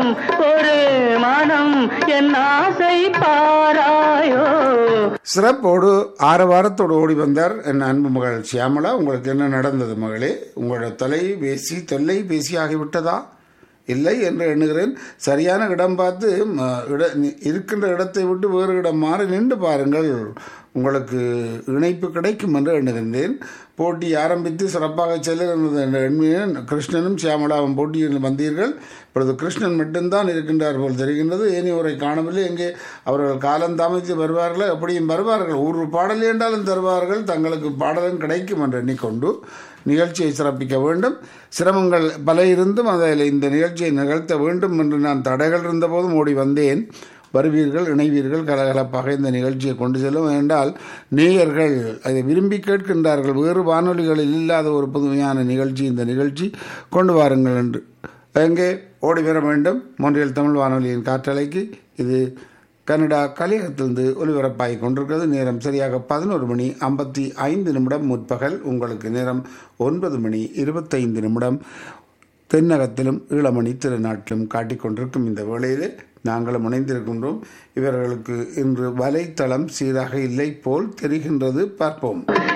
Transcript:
மனம் ஒரு மனம் என் ஆசை பாராயோ சிறப்போடு ஆரவாரத்தோடு ஓடி வந்தார் என் அன்பு மகள் சியாமளா உங்களுக்கு என்ன நடந்தது மகளே உங்களோட தொலைபேசி தொல்லைபேசி ஆகிவிட்டதா இல்லை என்று எண்ணுகிறேன் சரியான இடம் பார்த்து ம, இட நி- இருக்கின்ற இடத்தை விட்டு வேறு இடம் மாறி நின்று பாருங்கள் உங்களுக்கு இணைப்பு கிடைக்கும் என்று எண்ணுகின்றேன் போட்டி ஆரம்பித்து சிறப்பாக செல்லுகிறது என்று எண்ணினேன் கிருஷ்ணனும் சியாமலாவும் போட்டியில் வந்தீர்கள் இப்பொழுது கிருஷ்ணன் மட்டும்தான் இருக்கின்றார் போல் தெரிகின்றது ஏனியோரை காணவில்லை எங்கே அவர்கள் காலம் தாமதித்து வருவார்களோ எப்படியும் வருவார்கள் ஒரு பாடல் என்றாலும் தருவார்கள் தங்களுக்கு பாடலும் கிடைக்கும் என்று எண்ணிக்கொண்டு நிகழ்ச்சியை சிறப்பிக்க வேண்டும் சிரமங்கள் பல இருந்தும் அதில் இந்த நிகழ்ச்சியை நிகழ்த்த வேண்டும் என்று நான் தடைகள் இருந்தபோதும் ஓடி வந்தேன் வருவீர்கள் இணைவீர்கள் கலகலப்பாக இந்த நிகழ்ச்சியை கொண்டு செல்லும் என்றால் நேயர்கள் அதை விரும்பி கேட்கின்றார்கள் வேறு வானொலிகளில் இல்லாத ஒரு புதுமையான நிகழ்ச்சி இந்த நிகழ்ச்சி கொண்டு வாருங்கள் என்று எங்கே ஓடி வர வேண்டும் மொன்றியல் தமிழ் வானொலியின் காற்றலைக்கு இது கனடா கலியகத்திலிருந்து ஒலிபரப்பாகி கொண்டிருக்கிறது நேரம் சரியாக பதினோரு மணி ஐம்பத்தி ஐந்து நிமிடம் முற்பகல் உங்களுக்கு நேரம் ஒன்பது மணி இருபத்தைந்து நிமிடம் தென்னகத்திலும் ஈழமணி திருநாட்டிலும் காட்டிக்கொண்டிருக்கும் இந்த வேளையிலே நாங்களும் இணைந்திருக்கின்றோம் இவர்களுக்கு இன்று வலைத்தளம் சீராக இல்லை போல் தெரிகின்றது பார்ப்போம்